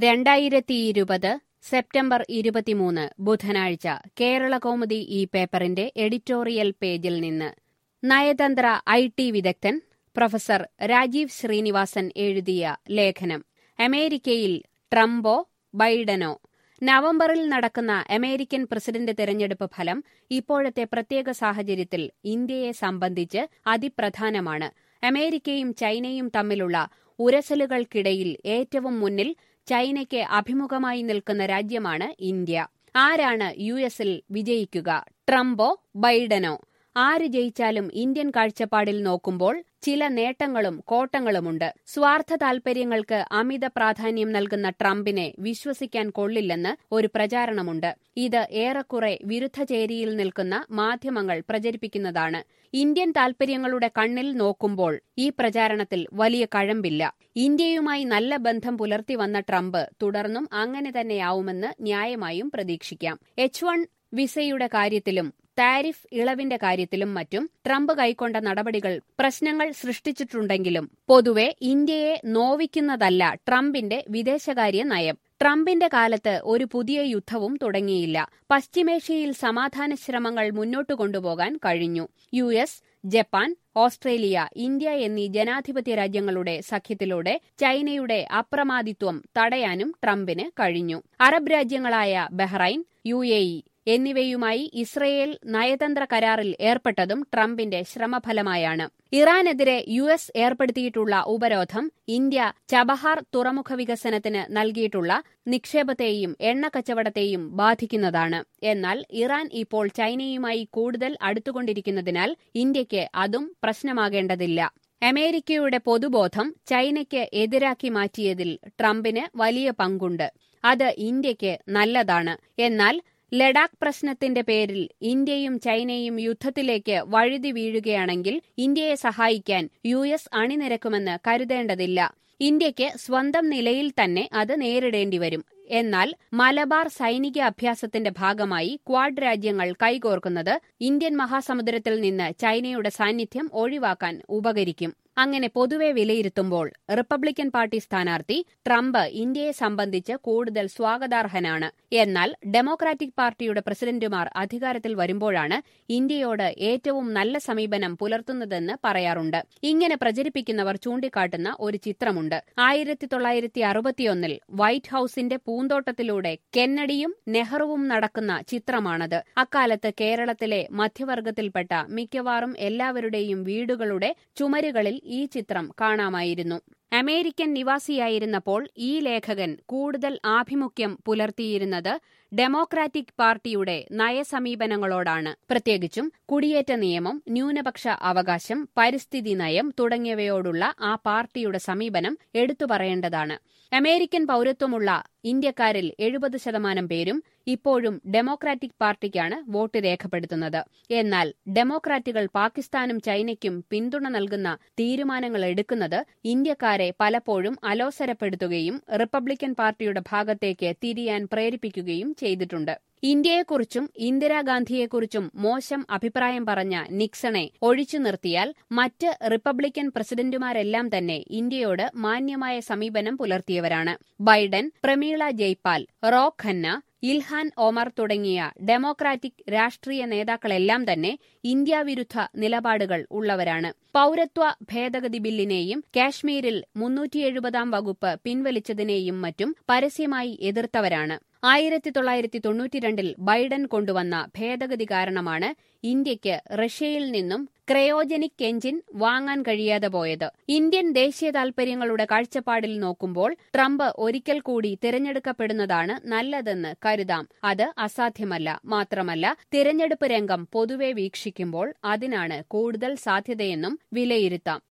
രണ്ടായിരത്തിയിരുപത് സെപ്റ്റംബർ ഇരുപത്തിമൂന്ന് ബുധനാഴ്ച കേരളകൗമുദി ഈ പേപ്പറിന്റെ എഡിറ്റോറിയൽ പേജിൽ നിന്ന് നയതന്ത്ര ഐ ടി വിദഗ്ധൻ പ്രൊഫസർ രാജീവ് ശ്രീനിവാസൻ എഴുതിയ ലേഖനം അമേരിക്കയിൽ ട്രംപോ ബൈഡനോ നവംബറിൽ നടക്കുന്ന അമേരിക്കൻ പ്രസിഡന്റ് തെരഞ്ഞെടുപ്പ് ഫലം ഇപ്പോഴത്തെ പ്രത്യേക സാഹചര്യത്തിൽ ഇന്ത്യയെ സംബന്ധിച്ച് അതിപ്രധാനമാണ് അമേരിക്കയും ചൈനയും തമ്മിലുള്ള ഉരസലുകൾക്കിടയിൽ ഏറ്റവും മുന്നിൽ ചൈനയ്ക്ക് അഭിമുഖമായി നിൽക്കുന്ന രാജ്യമാണ് ഇന്ത്യ ആരാണ് യു എസിൽ വിജയിക്കുക ട്രംപോ ബൈഡനോ ആര് ജയിച്ചാലും ഇന്ത്യൻ കാഴ്ചപ്പാടിൽ നോക്കുമ്പോൾ ചില നേട്ടങ്ങളും കോട്ടങ്ങളുമുണ്ട് സ്വാർത്ഥ താൽപര്യങ്ങൾക്ക് അമിത പ്രാധാന്യം നൽകുന്ന ട്രംപിനെ വിശ്വസിക്കാൻ കൊള്ളില്ലെന്ന് ഒരു പ്രചാരണമുണ്ട് ഇത് ഏറെക്കുറെ വിരുദ്ധ ചേരിയിൽ നിൽക്കുന്ന മാധ്യമങ്ങൾ പ്രചരിപ്പിക്കുന്നതാണ് ഇന്ത്യൻ താൽപര്യങ്ങളുടെ കണ്ണിൽ നോക്കുമ്പോൾ ഈ പ്രചാരണത്തിൽ വലിയ കഴമ്പില്ല ഇന്ത്യയുമായി നല്ല ബന്ധം പുലർത്തി വന്ന ട്രംപ് തുടർന്നും അങ്ങനെ തന്നെയാവുമെന്ന് ന്യായമായും പ്രതീക്ഷിക്കാം എച്ച് വൺ വിസയുടെ കാര്യത്തിലും താരിഫ് ഇളവിന്റെ കാര്യത്തിലും മറ്റും ട്രംപ് കൈക്കൊണ്ട നടപടികൾ പ്രശ്നങ്ങൾ സൃഷ്ടിച്ചിട്ടുണ്ടെങ്കിലും പൊതുവെ ഇന്ത്യയെ നോവിക്കുന്നതല്ല ട്രംപിന്റെ വിദേശകാര്യ നയം ട്രംപിന്റെ കാലത്ത് ഒരു പുതിയ യുദ്ധവും തുടങ്ങിയില്ല പശ്ചിമേഷ്യയിൽ സമാധാന ശ്രമങ്ങൾ മുന്നോട്ടു കൊണ്ടുപോകാൻ കഴിഞ്ഞു U S Japan Australia India എന്നീ ജനാധിപത്യ രാജ്യങ്ങളുടെ സഖ്യത്തിലൂടെ ചൈനയുടെ അപ്രമാദിത്വം തടയാനും ട്രംപിന് കഴിഞ്ഞു അറബ് രാജ്യങ്ങളായ ബഹ്റൈൻ യു എന്നിവയുമായി ഇസ്രയേൽ നയതന്ത്ര കരാറിൽ ഏർപ്പെട്ടതും ട്രംപിന്റെ ശ്രമഫലമായാണ് ഇറാനെതിരെ യു എസ് ഏർപ്പെടുത്തിയിട്ടുള്ള ഉപരോധം ഇന്ത്യ ചബഹാർ തുറമുഖ വികസനത്തിന് നൽകിയിട്ടുള്ള നിക്ഷേപത്തെയും എണ്ണ കച്ചവടത്തെയും ബാധിക്കുന്നതാണ് എന്നാൽ ഇറാൻ ഇപ്പോൾ ചൈനയുമായി കൂടുതൽ അടുത്തുകൊണ്ടിരിക്കുന്നതിനാൽ ഇന്ത്യയ്ക്ക് അതും പ്രശ്നമാകേണ്ടതില്ല അമേരിക്കയുടെ പൊതുബോധം ചൈനയ്ക്ക് എതിരാക്കി മാറ്റിയതിൽ ട്രംപിന് വലിയ പങ്കുണ്ട് അത് ഇന്ത്യയ്ക്ക് നല്ലതാണ് എന്നാൽ ലഡാക്ക് പ്രശ്നത്തിന്റെ പേരിൽ ഇന്ത്യയും ചൈനയും യുദ്ധത്തിലേക്ക് വഴുതി വീഴുകയാണെങ്കിൽ ഇന്ത്യയെ സഹായിക്കാൻ യു എസ് അണിനിരക്കുമെന്ന് കരുതേണ്ടതില്ല ഇന്ത്യയ്ക്ക് സ്വന്തം നിലയിൽ തന്നെ അത് നേരിടേണ്ടിവരും എന്നാൽ മലബാർ സൈനിക അഭ്യാസത്തിന്റെ ഭാഗമായി ക്വാഡ് രാജ്യങ്ങൾ കൈകോർക്കുന്നത് ഇന്ത്യൻ മഹാസമുദ്രത്തിൽ നിന്ന് ചൈനയുടെ സാന്നിധ്യം ഒഴിവാക്കാൻ ഉപകരിക്കും അങ്ങനെ പൊതുവെ വിലയിരുത്തുമ്പോൾ റിപ്പബ്ലിക്കൻ പാർട്ടി സ്ഥാനാർത്ഥി ട്രംപ് ഇന്ത്യയെ സംബന്ധിച്ച് കൂടുതൽ സ്വാഗതാർഹനാണ് എന്നാൽ ഡെമോക്രാറ്റിക് പാർട്ടിയുടെ പ്രസിഡന്റുമാർ അധികാരത്തിൽ വരുമ്പോഴാണ് ഇന്ത്യയോട് ഏറ്റവും നല്ല സമീപനം പുലർത്തുന്നതെന്ന് പറയാറുണ്ട് ഇങ്ങനെ പ്രചരിപ്പിക്കുന്നവർ ചൂണ്ടിക്കാട്ടുന്ന ഒരു ചിത്രമുണ്ട് ആയിരത്തി തൊള്ളായിരത്തി അറുപത്തിയൊന്നിൽ വൈറ്റ് ഹൌസിന്റെ പൂന്തോട്ടത്തിലൂടെ കെന്നഡിയും നെഹ്റുവും നടക്കുന്ന ചിത്രമാണത് അക്കാലത്ത് കേരളത്തിലെ മധ്യവർഗത്തിൽപ്പെട്ട മിക്കവാറും എല്ലാവരുടെയും വീടുകളുടെ ചുമരുകളിൽ ഈ ചിത്രം കാണാമായിരുന്നു അമേരിക്കൻ നിവാസിയായിരുന്നപ്പോൾ ഈ ലേഖകൻ കൂടുതൽ ആഭിമുഖ്യം പുലർത്തിയിരുന്നത് ഡെമോക്രാറ്റിക് പാർട്ടിയുടെ നയസമീപനങ്ങളോടാണ് പ്രത്യേകിച്ചും കുടിയേറ്റ നിയമം ന്യൂനപക്ഷ അവകാശം പരിസ്ഥിതി നയം തുടങ്ങിയവയോടുള്ള ആ പാർട്ടിയുടെ സമീപനം എടുത്തു പറയേണ്ടതാണ് അമേരിക്കൻ പൌരത്വമുള്ള ഇന്ത്യക്കാരിൽ എഴുപത് ശതമാനം പേരും ഇപ്പോഴും ഡെമോക്രാറ്റിക് പാർട്ടിക്കാണ് വോട്ട് രേഖപ്പെടുത്തുന്നത് എന്നാൽ ഡെമോക്രാറ്റുകൾ പാകിസ്ഥാനും ചൈനയ്ക്കും പിന്തുണ നൽകുന്ന തീരുമാനങ്ങൾ എടുക്കുന്നത് ഇന്ത്യക്കാരെ പലപ്പോഴും അലോസരപ്പെടുത്തുകയും റിപ്പബ്ലിക്കൻ പാർട്ടിയുടെ ഭാഗത്തേക്ക് തിരിയാൻ പ്രേരിപ്പിക്കുകയും ചെയ്തിട്ടുണ്ട് ഇന്ത്യയെക്കുറിച്ചും ഇന്ദിരാഗാന്ധിയെക്കുറിച്ചും മോശം അഭിപ്രായം പറഞ്ഞ നിക്സണെ ഒഴിച്ചു നിർത്തിയാൽ മറ്റ് റിപ്പബ്ലിക്കൻ പ്രസിഡന്റുമാരെല്ലാം തന്നെ ഇന്ത്യയോട് മാന്യമായ സമീപനം പുലർത്തിയവരാണ് Biden Pramila Jayapal Ro Khanna Ilhan Omar തുടങ്ങിയ ഡെമോക്രാറ്റിക് രാഷ്ട്രീയ നേതാക്കളെല്ലാം തന്നെ ഇന്ത്യ വിരുദ്ധ നിലപാടുകൾ ഉള്ളവരാണ് പൌരത്വ ഭേദഗതി ബില്ലിനെയും കാശ്മീരിൽ മുന്നൂറ്റി എഴുപതാം വകുപ്പ് പിൻവലിച്ചതിനെയും മറ്റും പരസ്യമായി എതിർത്തവരാണ് ആയിരത്തി തൊള്ളായിരത്തി തൊണ്ണൂറ്റിരണ്ടിൽ ബൈഡൻ കൊണ്ടുവന്ന ഭേദഗതി കാരണമാണ് ഇന്ത്യയ്ക്ക് റഷ്യയിൽ നിന്നും ക്രയോജനിക് എഞ്ചിൻ വാങ്ങാൻ കഴിയാതെ പോയത് ഇന്ത്യൻ ദേശീയ താൽപര്യങ്ങളുടെ കാഴ്ചപ്പാടിൽ നോക്കുമ്പോൾ ട്രംപ് ഒരിക്കൽ കൂടി തിരഞ്ഞെടുക്കപ്പെടുന്നതാണ് നല്ലതെന്ന് കരുതാം അത് അസാധ്യമല്ല മാത്രമല്ല തിരഞ്ഞെടുപ്പ് രംഗം പൊതുവെ വീക്ഷിക്കുമ്പോൾ അതിനാണ് കൂടുതൽ സാധ്യതയെന്നും വിലയിരുത്താം